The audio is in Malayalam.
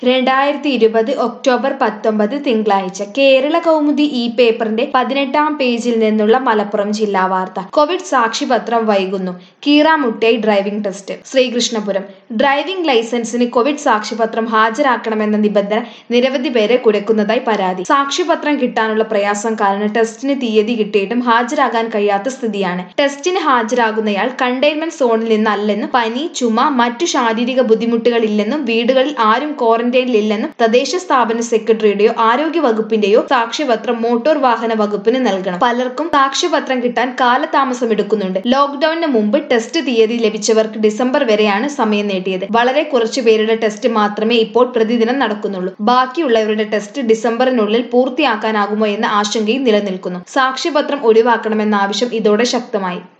രണ്ടായിരത്തി ഇരുപത് ഒക്ടോബർ പത്തൊമ്പത് തിങ്കളാഴ്ച കേരള കൗമുദി ഈ പേപ്പറിന്റെ പതിനെട്ടാം പേജിൽ നിന്നുള്ള മലപ്പുറം ജില്ലാ വാർത്ത കോവിഡ് സാക്ഷിപത്രം വൈകുന്നു കീറാമുട്ടിയായി ഡ്രൈവിംഗ് ടെസ്റ്റ് ശ്രീകൃഷ്ണപുരം ഡ്രൈവിംഗ് ലൈസൻസിന് കോവിഡ് സാക്ഷിപത്രം ഹാജരാക്കണമെന്ന നിബന്ധന നിരവധി പേരെ കുഴക്കുന്നതായി പരാതി സാക്ഷിപത്രം കിട്ടാനുള്ള പ്രയാസം കാരണം ടെസ്റ്റിന് തീയതി കിട്ടിയിട്ടും ഹാജരാകാൻ കഴിയാത്ത സ്ഥിതിയാണ് ടെസ്റ്റിന് ഹാജരാകുന്നയാൾ കണ്ടെയ്ൻമെന്റ് സോണിൽ നിന്നല്ലെന്നും പനി ചുമ മറ്റു ശാരീരിക ബുദ്ധിമുട്ടുകളില്ലെന്നും വീടുകളിൽ ആരും ക്വാറന്റൈനിലില്ലെന്നും തദ്ദേശ സ്ഥാപന സെക്രട്ടറിയുടെയോ ആരോഗ്യ വകുപ്പിന്റെയോ സാക്ഷ്യപത്രം മോട്ടോർ വാഹന വകുപ്പിന് നൽകണം പലർക്കും സാക്ഷ്യപത്രം കിട്ടാൻ കാലതാമസം എടുക്കുന്നുണ്ട് ലോക്ക്ഡൌണിന് മുമ്പ് ടെസ്റ്റ് തീയതി ലഭിച്ചവർക്ക് ഡിസംബർ വരെയാണ് സമയം നീട്ടിയത് വളരെ കുറച്ചു പേരുടെ ടെസ്റ്റ് മാത്രമേ ഇപ്പോൾ പ്രതിദിനം നടക്കുന്നുള്ളൂ ബാക്കിയുള്ളവരുടെ ടെസ്റ്റ് ഡിസംബറിനുള്ളിൽ പൂർത്തിയാക്കാനാകുമോ എന്ന ആശങ്കയും നിലനിൽക്കുന്നു സാക്ഷ്യപത്രം ഒഴിവാക്കണമെന്ന ആവശ്യം ഇതോടെ ശക്തമായി